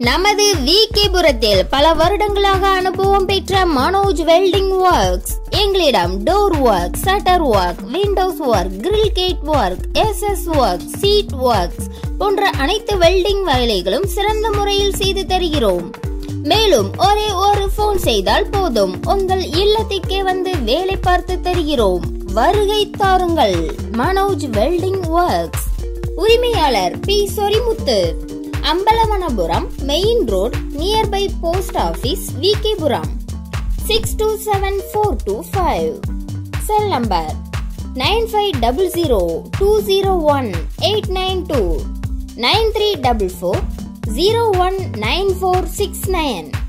நமது விகேபுரத்தில் பல வருடங்களாக அனுபவம் பெற்ற மனோஜ் வெல்டிங் ஒர்க்ஸ் எங்களிடம் door work shutter work windows work grill gate work S S work sheet works போன்ற அனைத்து வெல்டிங் வேலைகளும் சிறந்த முறையில் செய்து தருகிறோம் மேலும் ஒரே ஒரு போன் செய்தால் போதும் உங்கள் இல்லத்திற்கே வந்து வேலை பார்த்து தருகிறோம் வருகை தாருங்கள் மனோஜ் வெல்டிங் ஒர்க்ஸ் உரிமையாளர் P Sorimuthu Ambalavanapuram main road nearby post office VKPuram six two seven four two five cell number nine five double zero two zero one eight nine two nine three double four zero one nine four six nine